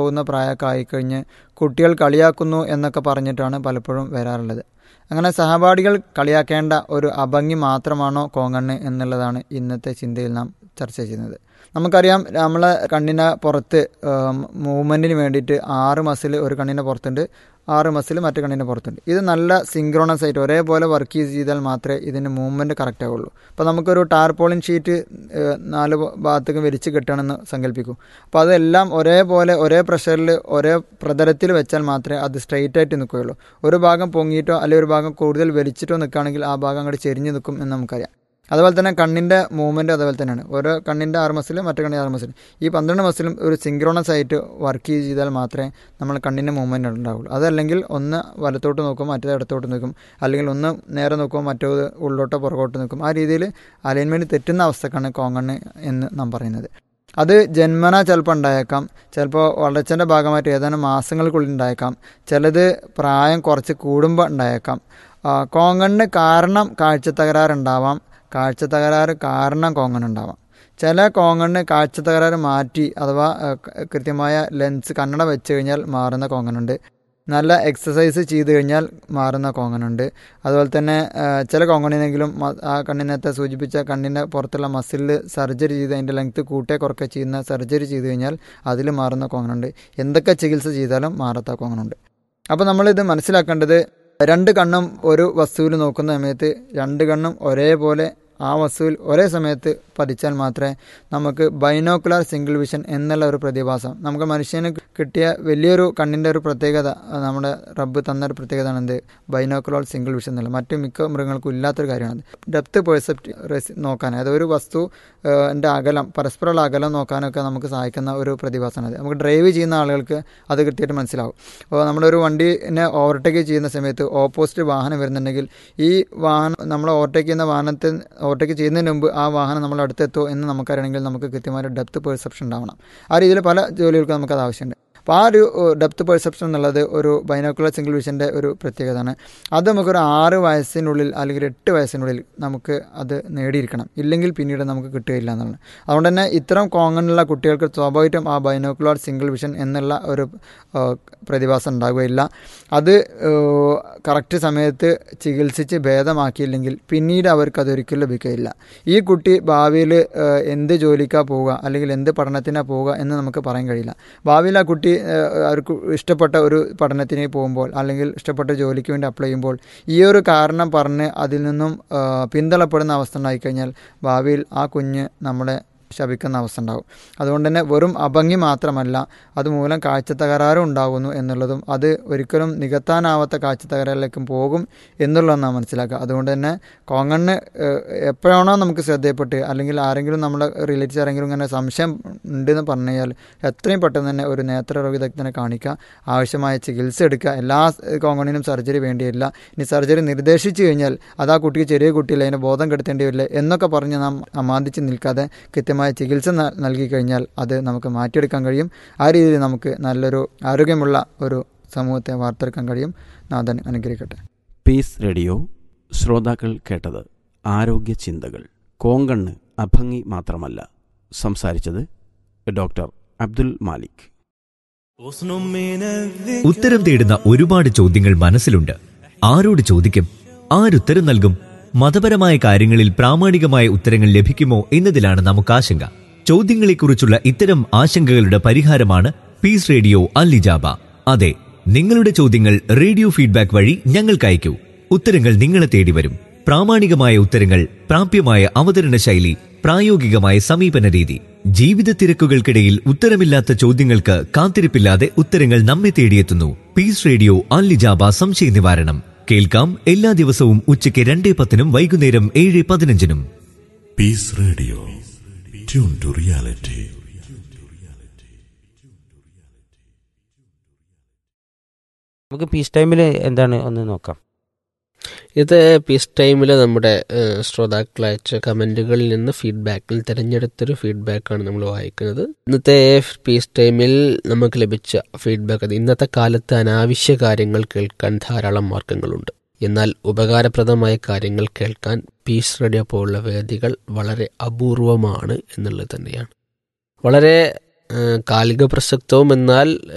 പോകുന്ന പ്രായമൊക്കെ ആയിക്കഴിഞ്ഞ് കുട്ടികൾ കളിയാക്കുന്നു എന്നൊക്കെ പറഞ്ഞിട്ടാണ് പലപ്പോഴും വരാറുള്ളത് അങ്ങനെ സഹപാഠികൾ കളിയാക്കേണ്ട ഒരു അഭംഗി മാത്രമാണോ കോങ്കണ്ണ് എന്നുള്ളതാണ് ഇന്നത്തെ ചിന്തയിൽ നാം ചർച്ച ചെയ്യുന്നത് നമുക്കറിയാം നമ്മളെ കണ്ണിന് പുറത്ത് മൂവ്മെൻറ്റിന് വേണ്ടിയിട്ട് ആറ് മസിൽ ഒരു കണ്ണിൻ്റെ പുറത്തുണ്ട് ആറ് മസിൽ മറ്റു കണ്ണിൻ്റെ പുറത്തുണ്ട് ഇത് നല്ല സിങ്ക്രോണസ് ആയിട്ട് ഒരേപോലെ വർക്ക് ചെയ്താൽ മാത്രമേ ഇതിൻ്റെ മൂവ്മെൻറ്റ് കറക്റ്റ് ആവുള്ളൂ അപ്പോൾ നമുക്കൊരു ടാർപോളിൻ ഷീറ്റ് നാല് ഭാഗത്തേക്ക് വലിച്ച് കിട്ടണമെന്ന് സങ്കല്പിക്കൂ അപ്പോൾ അതെല്ലാം ഒരേപോലെ ഒരേ പ്രഷറിൽ ഒരേ പ്രതലത്തിൽ വെച്ചാൽ മാത്രമേ അത് സ്ട്രെയിറ്റ് ആയിട്ട് നിൽക്കുകയുള്ളൂ ഒരു ഭാഗം പൊങ്ങിയിട്ടോ അല്ലെങ്കിൽ ഒരു ഭാഗം കൂടുതൽ വലിച്ചിട്ടോ നിൽക്കുകയാണെങ്കിൽ ആ ഭാഗം അങ്ങോട്ട് ചെരിഞ്ഞ് നിൽക്കും എന്ന് നമുക്കറിയാം അതുപോലെ തന്നെ കണ്ണിൻ്റെ മൂവ്മെൻറ്റ് അതുപോലെ തന്നെയാണ് ഓരോ കണ്ണിൻ്റെ ആറ് മസിലും മറ്റു കണ്ണിൻ്റെ ആറ് മസിലും ഈ പന്ത്രണ്ട് മസിലും ഒരു സിങ്ക്രോണസ് ആയിട്ട് വർക്ക് ചെയ്താൽ മാത്രമേ നമ്മൾ കണ്ണിൻ്റെ മൂവ്മെൻറ്റ് ഉണ്ടാവുള്ളൂ അതല്ലെങ്കിൽ ഒന്ന് വലത്തോട്ട് നോക്കും മറ്റേത് ഇടത്തോട്ട് നിൽക്കും അല്ലെങ്കിൽ ഒന്ന് നേരെ നോക്കും മറ്റേത് ഉള്ളോട്ടോ പുറകോട്ട് നിൽക്കും ആ രീതിയിൽ അലൈൻമെൻറ്റ് തെറ്റുന്ന അവസ്ഥക്കാണ് കോങ്കണ്ണ് എന്ന് നാം പറയുന്നത് അത് ജന്മന ചിലപ്പോൾ ഉണ്ടായേക്കാം ചിലപ്പോൾ വളർച്ചൻ്റെ ഭാഗമായിട്ട് ഏതാനും മാസങ്ങൾക്കുള്ളിൽ ഉണ്ടായേക്കാം ചിലത് പ്രായം കുറച്ച് കൂടുമ്പോൾ ഉണ്ടായേക്കാം കോങ്കണ്ണ് കാരണം കാഴ്ച തകരാറുണ്ടാവാം കാഴ്ച തകരാറ് കാരണം കോങ്ങണ്ണുണ്ടാവാം ചില കോങ്ങണ്ണ് കാഴ്ച തകരാറ് മാറ്റി അഥവാ കൃത്യമായ ലെൻസ് കണ്ണട വെച്ച് കഴിഞ്ഞാൽ മാറുന്ന കോങ്ങനുണ്ട് നല്ല എക്സസൈസ് ചെയ്ത് കഴിഞ്ഞാൽ മാറുന്ന കോങ്ങനുണ്ട് അതുപോലെ തന്നെ ചില കോങ്ങണിനെങ്കിലും ആ കണ്ണിനകത്തെ സൂചിപ്പിച്ച കണ്ണിൻ്റെ പുറത്തുള്ള മസിലിൽ സർജറി ചെയ്ത് അതിൻ്റെ ലെങ്ത്ത് കൂട്ടേ കുറക്കെ ചെയ്യുന്ന സർജറി ചെയ്ത് കഴിഞ്ഞാൽ അതിൽ മാറുന്ന കോങ്ങനുണ്ട് എന്തൊക്കെ ചികിത്സ ചെയ്താലും മാറാത്ത കോങ്ങനുണ്ട് അപ്പോൾ നമ്മളിത് മനസ്സിലാക്കേണ്ടത് രണ്ട് കണ്ണും ഒരു വസ്തുവിൽ നോക്കുന്ന സമയത്ത് രണ്ട് കണ്ണും ഒരേപോലെ ആ വസ്തുവിൽ ഒരേ സമയത്ത് പതിച്ചാൽ മാത്രമേ നമുക്ക് ബൈനോക്കുലർ സിംഗിൾ വിഷൻ എന്നുള്ള ഒരു പ്രതിഭാസം നമുക്ക് മനുഷ്യന് കിട്ടിയ വലിയൊരു കണ്ണിൻ്റെ ഒരു പ്രത്യേകത നമ്മുടെ റബ്ബ് തന്ന ഒരു പ്രത്യേകത എന്ത് ബൈനോക്കുലർ സിംഗിൾ വിഷൻ എന്നുള്ള മറ്റു മിക്ക മൃഗങ്ങൾക്കും ഇല്ലാത്തൊരു കാര്യമാണ് ഡെപ്ത് പെർസെപ്റ്റ് നോക്കാൻ അതായത് ഒരു വസ്തു എൻ്റെ അകലം പരസ്പരമുള്ള അകലം നോക്കാനൊക്കെ നമുക്ക് സഹായിക്കുന്ന ഒരു പ്രതിഭാസമാണ് നമുക്ക് ഡ്രൈവ് ചെയ്യുന്ന ആളുകൾക്ക് അത് കൃത്യമായിട്ട് മനസ്സിലാവും അപ്പോൾ നമ്മളൊരു വണ്ടീനെ ഓവർടേക്ക് ചെയ്യുന്ന സമയത്ത് ഓപ്പോസിറ്റ് വാഹനം വരുന്നുണ്ടെങ്കിൽ ഈ വാഹനം നമ്മൾ ഓവർടേക്ക് ചെയ്യുന്ന വാഹനത്തിൽ ഓവർടേക്ക് ചെയ്യുന്നതിന് മുമ്പ് ആ വാഹനം നമ്മൾ അടുത്തെത്തോ എന്ന് നമുക്കറിയണമെങ്കിൽ നമുക്ക് കൃത്യമായ ഡെപ്ത് പെർസെപ്ഷൻ ഉണ്ടാവണം ആ രീതിയിൽ പല ജോലികൾക്കും നമുക്കത് ആവശ്യമുണ്ട് അപ്പോൾ ആ ഒരു ഡെപ്ത് പെർസെപ്ഷൻ എന്നുള്ളത് ഒരു ബൈനോക്കുലർ സിംഗിൾ വിഷൻ്റെ ഒരു പ്രത്യേകതയാണ് അത് നമുക്കൊരു ആറ് വയസ്സിനുള്ളിൽ അല്ലെങ്കിൽ എട്ട് വയസ്സിനുള്ളിൽ നമുക്ക് അത് നേടിയിരിക്കണം ഇല്ലെങ്കിൽ പിന്നീട് നമുക്ക് കിട്ടുകയില്ല എന്നുള്ളത് അതുകൊണ്ട് തന്നെ ഇത്തരം കോങ്ങനുള്ള കുട്ടികൾക്ക് സ്വാഭാവികമായിട്ടും ആ ബൈനോക്കുലർ സിംഗിൾ വിഷൻ എന്നുള്ള ഒരു പ്രതിഭാസം ഉണ്ടാവുകയില്ല അത് കറക്റ്റ് സമയത്ത് ചികിത്സിച്ച് ഭേദമാക്കിയില്ലെങ്കിൽ പിന്നീട് അവർക്ക് അതൊരിക്കലും ലഭിക്കുകയില്ല ഈ കുട്ടി ഭാവിയിൽ എന്ത് ജോലിക്കാ പോവുക അല്ലെങ്കിൽ എന്ത് പഠനത്തിനാണ് പോവുക എന്ന് നമുക്ക് പറയാൻ കഴിയില്ല ഭാവിയിൽ ആ കുട്ടി അവർക്ക് ഇഷ്ടപ്പെട്ട ഒരു പഠനത്തിന് പോകുമ്പോൾ അല്ലെങ്കിൽ ഇഷ്ടപ്പെട്ട ജോലിക്ക് വേണ്ടി അപ്ലൈ ചെയ്യുമ്പോൾ ഈ ഒരു കാരണം പറഞ്ഞ് അതിൽ നിന്നും പിന്തള്ളപ്പെടുന്ന അവസ്ഥ ഉണ്ടായിക്കഴിഞ്ഞാൽ ഭാവിയിൽ ആ കുഞ്ഞ് നമ്മളെ ശപിക്കുന്ന അവസ്ഥ ഉണ്ടാകും അതുകൊണ്ട് തന്നെ വെറും അഭംഗി മാത്രമല്ല അതുമൂലം കാഴ്ച തകരാറും ഉണ്ടാകുന്നു എന്നുള്ളതും അത് ഒരിക്കലും നികത്താനാവാത്ത കാഴ്ച തകരാറിലേക്കും പോകും എന്നുള്ളതാണ് നാം മനസ്സിലാക്കുക അതുകൊണ്ട് തന്നെ കോങ്ങണ്ണ് എപ്പോഴാണോ നമുക്ക് ശ്രദ്ധയപ്പെട്ട് അല്ലെങ്കിൽ ആരെങ്കിലും നമ്മളെ റിലേറ്റീവ്സ് ആരെങ്കിലും ഇങ്ങനെ സംശയം ഉണ്ടെന്ന് പറഞ്ഞു കഴിഞ്ഞാൽ എത്രയും പെട്ടെന്ന് തന്നെ ഒരു നേത്രരോഗ വിദഗ്ധനെ കാണിക്കുക ആവശ്യമായ ചികിത്സ എടുക്കുക എല്ലാ കോങ്ങണിനും സർജറി വേണ്ടിയില്ല ഇനി സർജറി നിർദ്ദേശിച്ചു കഴിഞ്ഞാൽ അത് ആ കുട്ടിക്ക് ചെറിയ കുട്ടിയില്ല അതിന് ബോധം കെടുത്തേണ്ടി വരില്ല എന്നൊക്കെ പറഞ്ഞ് നാം അമാന്തിച്ച് നിൽക്കാതെ കൃത്യമായി ചികിത്സ നൽകി കഴിഞ്ഞാൽ അത് നമുക്ക് മാറ്റിയെടുക്കാൻ കഴിയും ആ രീതിയിൽ നമുക്ക് നല്ലൊരു ആരോഗ്യമുള്ള ഒരു സമൂഹത്തെ വാർത്തെടുക്കാൻ കഴിയും നാഥൻ അനുഗ്രഹിക്കട്ടെ പീസ് റേഡിയോ ശ്രോതാക്കൾ കേട്ടത് ആരോഗ്യ ചിന്തകൾ കോങ്കണ്ണ് അഭംഗി മാത്രമല്ല സംസാരിച്ചത് ഡോക്ടർ അബ്ദുൽ മാലിക് ഉത്തരം തേടുന്ന ഒരുപാട് ചോദ്യങ്ങൾ മനസ്സിലുണ്ട് ആരോട് ചോദിക്കും ആരുത്തരം നൽകും മതപരമായ കാര്യങ്ങളിൽ പ്രാമാണികമായ ഉത്തരങ്ങൾ ലഭിക്കുമോ എന്നതിലാണ് നമുക്ക് ആശങ്ക ചോദ്യങ്ങളെക്കുറിച്ചുള്ള ഇത്തരം ആശങ്കകളുടെ പരിഹാരമാണ് പീസ് റേഡിയോ അല്ലിജാബ അതെ നിങ്ങളുടെ ചോദ്യങ്ങൾ റേഡിയോ ഫീഡ്ബാക്ക് വഴി ഞങ്ങൾക്ക് അയക്കൂ ഉത്തരങ്ങൾ നിങ്ങളെ തേടി വരും പ്രാമാണികമായ ഉത്തരങ്ങൾ പ്രാപ്യമായ അവതരണ ശൈലി പ്രായോഗികമായ സമീപന രീതി ജീവിത തിരക്കുകൾക്കിടയിൽ ഉത്തരമില്ലാത്ത ചോദ്യങ്ങൾക്ക് കാത്തിരിപ്പില്ലാതെ ഉത്തരങ്ങൾ നമ്മെ തേടിയെത്തുന്നു പീസ് റേഡിയോ അല്ലിജാബ സംശയ നിവാരണം കേൾക്കാം എല്ലാ ദിവസവും ഉച്ചയ്ക്ക് രണ്ടേ പത്തിനും വൈകുന്നേരം ഏഴ് പതിനഞ്ചിനും peace radio tune to reality നമുക്ക് പീസ് ടൈമിൽ എന്താണ് ഒന്ന് നോക്കാം ഇത് പീസ് ടൈമിൽ നമ്മുടെ ഏഹ്, ശ്രോതാക്കൾ അയച്ച കമൻറ്റുകളിൽ നിന്ന് ഫീഡ്ബാക്കിൽ തിരഞ്ഞെടുത്തൊരു ഫീഡ്ബാക്കാണ് നമ്മൾ വായിക്കുന്നത് ഇന്നത്തെ പീസ് ടൈമിൽ നമുക്ക് ലഭിച്ച ഫീഡ്ബാക്ക് അത് ഇന്നത്തെ കാലത്ത് അനാവശ്യ കാര്യങ്ങൾ കേൾക്കാൻ ധാരാളം മാർഗങ്ങളുണ്ട് എന്നാൽ ഉപകാരപ്രദമായ കാര്യങ്ങൾ കേൾക്കാൻ പീസ് റേഡിയോ പോലുള്ള വേദികൾ വളരെ അപൂർവമാണ് എന്നുള്ളത് തന്നെയാണ് വളരെ ഏഹ്, കാലിക പ്രസക്തവും എന്നാൽ